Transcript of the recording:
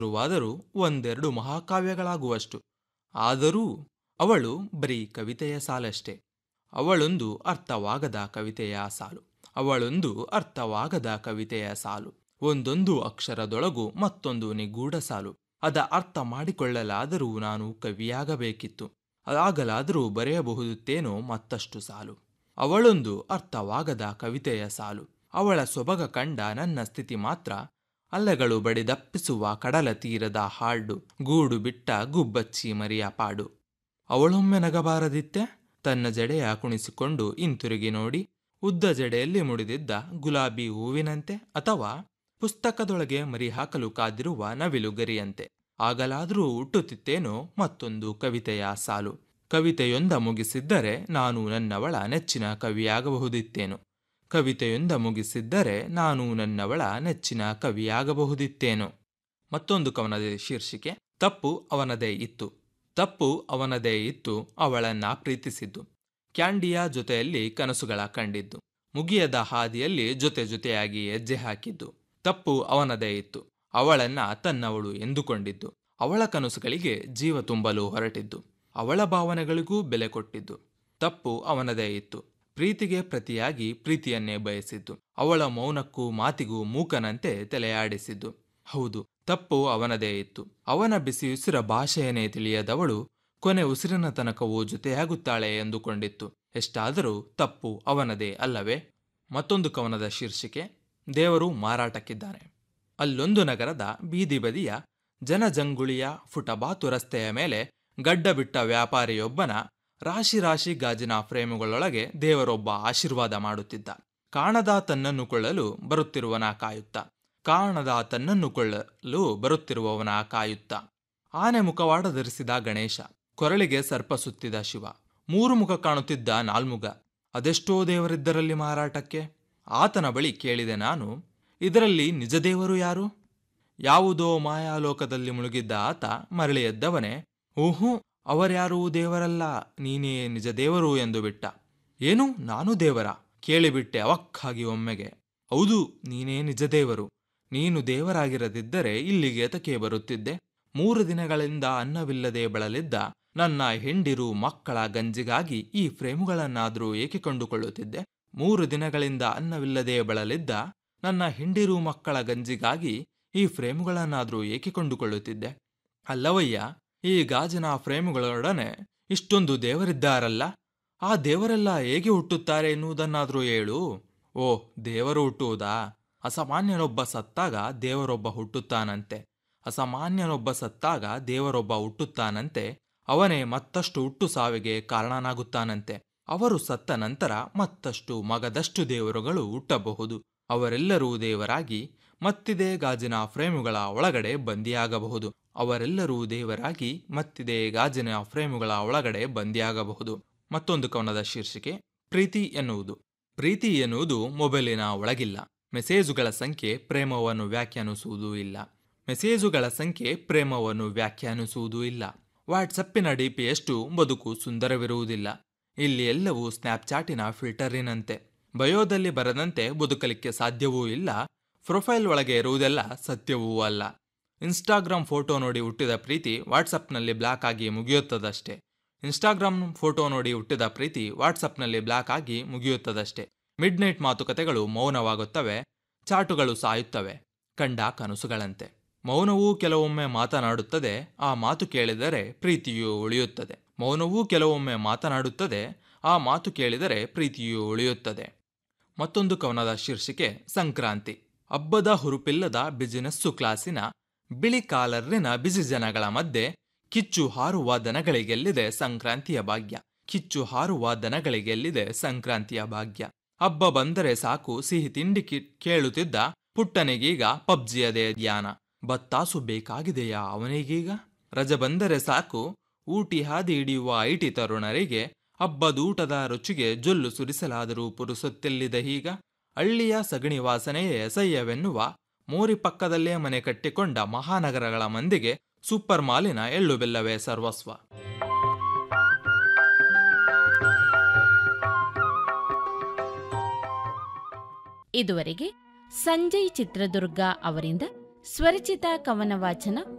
ಶುರುವಾದರೂ ಒಂದೆರಡು ಮಹಾಕಾವ್ಯಗಳಾಗುವಷ್ಟು ಆದರೂ ಅವಳು ಬರೀ ಕವಿತೆಯ ಸಾಲಷ್ಟೇ ಅವಳೊಂದು ಅರ್ಥವಾಗದ ಕವಿತೆಯ ಸಾಲು ಅವಳೊಂದು ಅರ್ಥವಾಗದ ಕವಿತೆಯ ಸಾಲು ಒಂದೊಂದು ಅಕ್ಷರದೊಳಗೂ ಮತ್ತೊಂದು ನಿಗೂಢ ಸಾಲು ಅದ ಅರ್ಥ ಮಾಡಿಕೊಳ್ಳಲಾದರೂ ನಾನು ಕವಿಯಾಗಬೇಕಿತ್ತು ಆಗಲಾದರೂ ಬರೆಯಬಹುದಿತ್ತೇನೋ ಮತ್ತಷ್ಟು ಸಾಲು ಅವಳೊಂದು ಅರ್ಥವಾಗದ ಕವಿತೆಯ ಸಾಲು ಅವಳ ಸೊಬಗ ಕಂಡ ನನ್ನ ಸ್ಥಿತಿ ಮಾತ್ರ ಅಲೆಗಳು ಬಡಿದಪ್ಪಿಸುವ ಕಡಲ ತೀರದ ಹಾಡು ಗೂಡು ಬಿಟ್ಟ ಗುಬ್ಬಚ್ಚಿ ಮರಿಯ ಪಾಡು ಅವಳೊಮ್ಮೆ ನಗಬಾರದಿತ್ತೆ ತನ್ನ ಜಡೆಯ ಕುಣಿಸಿಕೊಂಡು ಹಿಂತಿರುಗಿ ನೋಡಿ ಉದ್ದ ಜಡೆಯಲ್ಲಿ ಮುಡಿದಿದ್ದ ಗುಲಾಬಿ ಹೂವಿನಂತೆ ಅಥವಾ ಪುಸ್ತಕದೊಳಗೆ ಮರಿ ಹಾಕಲು ಕಾದಿರುವ ನವಿಲು ಗರಿಯಂತೆ ಆಗಲಾದರೂ ಹುಟ್ಟುತ್ತಿತ್ತೇನೋ ಮತ್ತೊಂದು ಕವಿತೆಯ ಸಾಲು ಕವಿತೆಯೊಂದ ಮುಗಿಸಿದ್ದರೆ ನಾನು ನನ್ನವಳ ನೆಚ್ಚಿನ ಕವಿಯಾಗಬಹುದಿತ್ತೇನು ಕವಿತೆಯೊಂದ ಮುಗಿಸಿದ್ದರೆ ನಾನು ನನ್ನವಳ ನೆಚ್ಚಿನ ಕವಿಯಾಗಬಹುದಿತ್ತೇನೋ ಮತ್ತೊಂದು ಕವನದ ಶೀರ್ಷಿಕೆ ತಪ್ಪು ಅವನದೇ ಇತ್ತು ತಪ್ಪು ಅವನದೇ ಇತ್ತು ಅವಳನ್ನ ಪ್ರೀತಿಸಿದ್ದು ಕ್ಯಾಂಡಿಯ ಜೊತೆಯಲ್ಲಿ ಕನಸುಗಳ ಕಂಡಿದ್ದು ಮುಗಿಯದ ಹಾದಿಯಲ್ಲಿ ಜೊತೆ ಜೊತೆಯಾಗಿ ಹೆಜ್ಜೆ ಹಾಕಿದ್ದು ತಪ್ಪು ಅವನದೇ ಇತ್ತು ಅವಳನ್ನ ತನ್ನವಳು ಎಂದುಕೊಂಡಿದ್ದು ಅವಳ ಕನಸುಗಳಿಗೆ ಜೀವ ತುಂಬಲು ಹೊರಟಿದ್ದು ಅವಳ ಭಾವನೆಗಳಿಗೂ ಬೆಲೆ ಕೊಟ್ಟಿದ್ದು ತಪ್ಪು ಅವನದೇ ಇತ್ತು ಪ್ರೀತಿಗೆ ಪ್ರತಿಯಾಗಿ ಪ್ರೀತಿಯನ್ನೇ ಬಯಸಿದ್ದು ಅವಳ ಮೌನಕ್ಕೂ ಮಾತಿಗೂ ಮೂಕನಂತೆ ತಲೆಯಾಡಿಸಿದ್ದು ಹೌದು ತಪ್ಪು ಅವನದೇ ಇತ್ತು ಅವನ ಬಿಸಿ ಉಸಿರ ಭಾಷೆಯನ್ನೇ ತಿಳಿಯದವಳು ಕೊನೆ ಉಸಿರಿನ ತನಕವೂ ಜೊತೆಯಾಗುತ್ತಾಳೆ ಎಂದುಕೊಂಡಿತ್ತು ಎಷ್ಟಾದರೂ ತಪ್ಪು ಅವನದೇ ಅಲ್ಲವೇ ಮತ್ತೊಂದು ಕವನದ ಶೀರ್ಷಿಕೆ ದೇವರು ಮಾರಾಟಕ್ಕಿದ್ದಾನೆ ಅಲ್ಲೊಂದು ನಗರದ ಬೀದಿ ಬದಿಯ ಜನಜಂಗುಳಿಯ ಫುಟಬಾತು ರಸ್ತೆಯ ಮೇಲೆ ಗಡ್ಡ ಬಿಟ್ಟ ವ್ಯಾಪಾರಿಯೊಬ್ಬನ ರಾಶಿ ರಾಶಿ ಗಾಜಿನ ಫ್ರೇಮುಗಳೊಳಗೆ ದೇವರೊಬ್ಬ ಆಶೀರ್ವಾದ ಮಾಡುತ್ತಿದ್ದ ಕಾಣದ ತನ್ನನ್ನು ಕೊಳ್ಳಲು ಬರುತ್ತಿರುವನ ಕಾಯುತ್ತ ಕಾಣದ ತನ್ನನ್ನು ಕೊಳ್ಳಲು ಬರುತ್ತಿರುವವನ ಕಾಯುತ್ತ ಆನೆ ಮುಖವಾಡ ಧರಿಸಿದ ಗಣೇಶ ಕೊರಳಿಗೆ ಸರ್ಪ ಸುತ್ತಿದ ಶಿವ ಮೂರು ಮುಖ ಕಾಣುತ್ತಿದ್ದ ನಾಲ್ಮುಗ ಅದೆಷ್ಟೋ ದೇವರಿದ್ದರಲ್ಲಿ ಮಾರಾಟಕ್ಕೆ ಆತನ ಬಳಿ ಕೇಳಿದೆ ನಾನು ಇದರಲ್ಲಿ ನಿಜ ದೇವರು ಯಾರು ಯಾವುದೋ ಮಾಯಾಲೋಕದಲ್ಲಿ ಮುಳುಗಿದ್ದ ಆತ ಮರಳಿ ಎದ್ದವನೇ ಊಹೂ ಅವರ್ಯಾರೂ ದೇವರಲ್ಲ ನೀನೇ ನಿಜ ದೇವರು ಎಂದು ಬಿಟ್ಟ ಏನು ನಾನು ದೇವರ ಕೇಳಿಬಿಟ್ಟೆ ಅವಕ್ಕಾಗಿ ಒಮ್ಮೆಗೆ ಹೌದು ನೀನೇ ನಿಜ ದೇವರು ನೀನು ದೇವರಾಗಿರದಿದ್ದರೆ ಇಲ್ಲಿಗೆ ತಕೆ ಬರುತ್ತಿದ್ದೆ ಮೂರು ದಿನಗಳಿಂದ ಅನ್ನವಿಲ್ಲದೆ ಬಳಲಿದ್ದ ನನ್ನ ಹೆಂಡಿರು ಮಕ್ಕಳ ಗಂಜಿಗಾಗಿ ಈ ಫ್ರೇಮುಗಳನ್ನಾದರೂ ಏಕೆ ಕೊಂಡುಕೊಳ್ಳುತ್ತಿದ್ದೆ ಮೂರು ದಿನಗಳಿಂದ ಅನ್ನವಿಲ್ಲದೆ ಬಳಲಿದ್ದ ನನ್ನ ಹೆಂಡಿರು ಮಕ್ಕಳ ಗಂಜಿಗಾಗಿ ಈ ಫ್ರೇಮುಗಳನ್ನಾದರೂ ಏಕೆ ಕೊಂಡುಕೊಳ್ಳುತ್ತಿದ್ದೆ ಅಲ್ಲವಯ್ಯ ಈ ಗಾಜಿನ ಫ್ರೇಮುಗಳೊಡನೆ ಇಷ್ಟೊಂದು ದೇವರಿದ್ದಾರಲ್ಲ ಆ ದೇವರೆಲ್ಲ ಹೇಗೆ ಹುಟ್ಟುತ್ತಾರೆ ಎನ್ನುವುದನ್ನಾದರೂ ಹೇಳು ಓ ದೇವರು ಹುಟ್ಟುವುದಾ ಅಸಾಮಾನ್ಯನೊಬ್ಬ ಸತ್ತಾಗ ದೇವರೊಬ್ಬ ಹುಟ್ಟುತ್ತಾನಂತೆ ಅಸಾಮಾನ್ಯನೊಬ್ಬ ಸತ್ತಾಗ ದೇವರೊಬ್ಬ ಹುಟ್ಟುತ್ತಾನಂತೆ ಅವನೇ ಮತ್ತಷ್ಟು ಹುಟ್ಟು ಸಾವಿಗೆ ಕಾರಣನಾಗುತ್ತಾನಂತೆ ಅವರು ಸತ್ತ ನಂತರ ಮತ್ತಷ್ಟು ಮಗದಷ್ಟು ದೇವರುಗಳು ಹುಟ್ಟಬಹುದು ಅವರೆಲ್ಲರೂ ದೇವರಾಗಿ ಮತ್ತಿದೇ ಗಾಜಿನ ಫ್ರೇಮುಗಳ ಒಳಗಡೆ ಬಂದಿಯಾಗಬಹುದು ಅವರೆಲ್ಲರೂ ದೇವರಾಗಿ ಮತ್ತಿದೇ ಗಾಜಿನ ಫ್ರೇಮುಗಳ ಒಳಗಡೆ ಬಂದಿಯಾಗಬಹುದು ಮತ್ತೊಂದು ಕವನದ ಶೀರ್ಷಿಕೆ ಪ್ರೀತಿ ಎನ್ನುವುದು ಪ್ರೀತಿ ಎನ್ನುವುದು ಮೊಬೈಲಿನ ಒಳಗಿಲ್ಲ ಮೆಸೇಜುಗಳ ಸಂಖ್ಯೆ ಪ್ರೇಮವನ್ನು ವ್ಯಾಖ್ಯಾನಿಸುವುದೂ ಇಲ್ಲ ಮೆಸೇಜುಗಳ ಸಂಖ್ಯೆ ಪ್ರೇಮವನ್ನು ವ್ಯಾಖ್ಯಾನಿಸುವುದೂ ಇಲ್ಲ ವಾಟ್ಸಪ್ಪಿನ ಡಿಪಿಯಷ್ಟು ಬದುಕು ಸುಂದರವಿರುವುದಿಲ್ಲ ಇಲ್ಲಿ ಎಲ್ಲವೂ ಸ್ನ್ಯಾಪ್ಚಾಟಿನ ಫಿಲ್ಟರಿನಂತೆ ಬಯೋದಲ್ಲಿ ಬರದಂತೆ ಬದುಕಲಿಕ್ಕೆ ಸಾಧ್ಯವೂ ಇಲ್ಲ ಪ್ರೊಫೈಲ್ ಒಳಗೆ ಇರುವುದೆಲ್ಲ ಸತ್ಯವೂ ಅಲ್ಲ ಇನ್ಸ್ಟಾಗ್ರಾಮ್ ಫೋಟೋ ನೋಡಿ ಹುಟ್ಟಿದ ಪ್ರೀತಿ ವಾಟ್ಸಪ್ನಲ್ಲಿ ಬ್ಲಾಕ್ ಆಗಿ ಮುಗಿಯುತ್ತದಷ್ಟೇ ಇನ್ಸ್ಟಾಗ್ರಾಮ್ ಫೋಟೋ ನೋಡಿ ಹುಟ್ಟಿದ ಪ್ರೀತಿ ವಾಟ್ಸಪ್ನಲ್ಲಿ ಬ್ಲಾಕ್ ಆಗಿ ಮುಗಿಯುತ್ತದಷ್ಟೇ ಮಿಡ್ ನೈಟ್ ಮಾತುಕತೆಗಳು ಮೌನವಾಗುತ್ತವೆ ಚಾಟುಗಳು ಸಾಯುತ್ತವೆ ಕಂಡ ಕನಸುಗಳಂತೆ ಮೌನವೂ ಕೆಲವೊಮ್ಮೆ ಮಾತನಾಡುತ್ತದೆ ಆ ಮಾತು ಕೇಳಿದರೆ ಪ್ರೀತಿಯು ಉಳಿಯುತ್ತದೆ ಮೌನವೂ ಕೆಲವೊಮ್ಮೆ ಮಾತನಾಡುತ್ತದೆ ಆ ಮಾತು ಕೇಳಿದರೆ ಪ್ರೀತಿಯು ಉಳಿಯುತ್ತದೆ ಮತ್ತೊಂದು ಕವನದ ಶೀರ್ಷಿಕೆ ಸಂಕ್ರಾಂತಿ ಹಬ್ಬದ ಹುರುಪಿಲ್ಲದ ಬಿಸಿನೆಸ್ಸು ಕ್ಲಾಸಿನ ಬಿಳಿ ಕಾಲರ್ರಿನ ಬಿಸಿ ಜನಗಳ ಮಧ್ಯೆ ಕಿಚ್ಚು ಹಾರುವ ದನಗಳಿಗೆಲ್ಲಿದೆ ಸಂಕ್ರಾಂತಿಯ ಭಾಗ್ಯ ಕಿಚ್ಚು ಹಾರುವ ದನಗಳಿಗೆಲ್ಲಿದೆ ಸಂಕ್ರಾಂತಿಯ ಭಾಗ್ಯ ಹಬ್ಬ ಬಂದರೆ ಸಾಕು ಸಿಹಿ ತಿಂಡಿ ಕಿ ಕೇಳುತ್ತಿದ್ದ ಪುಟ್ಟನಿಗೀಗ ಪಬ್ಜಿಯದೇ ಧ್ಯಾನ ಬತ್ತಾಸು ಬೇಕಾಗಿದೆಯಾ ಅವನಿಗೀಗ ರಜೆ ಬಂದರೆ ಸಾಕು ಊಟಿ ಹಾದಿ ಹಿಡಿಯುವ ಐಟಿ ತರುಣರಿಗೆ ಹಬ್ಬದೂಟದ ರುಚಿಗೆ ಜೊಲ್ಲು ಸುರಿಸಲಾದರೂ ಪುರುಸೊತ್ತೆಲ್ಲಿದೆ ಈಗ ಹಳ್ಳಿಯ ಸಗಣಿ ವಾಸನೆಯೇ ಅಸಹ್ಯವೆನ್ನುವ ಮೋರಿ ಪಕ್ಕದಲ್ಲೇ ಮನೆ ಕಟ್ಟಿಕೊಂಡ ಮಹಾನಗರಗಳ ಮಂದಿಗೆ ಸೂಪರ್ ಮಾಲಿನ ಎಳ್ಳು ಬೆಲ್ಲವೇ ಸರ್ವಸ್ವ ಇದುವರೆಗೆ ಸಂಜಯ್ ಚಿತ್ರದುರ್ಗ ಅವರಿಂದ ಸ್ವರಚಿತ ಕವನ ವಾಚನ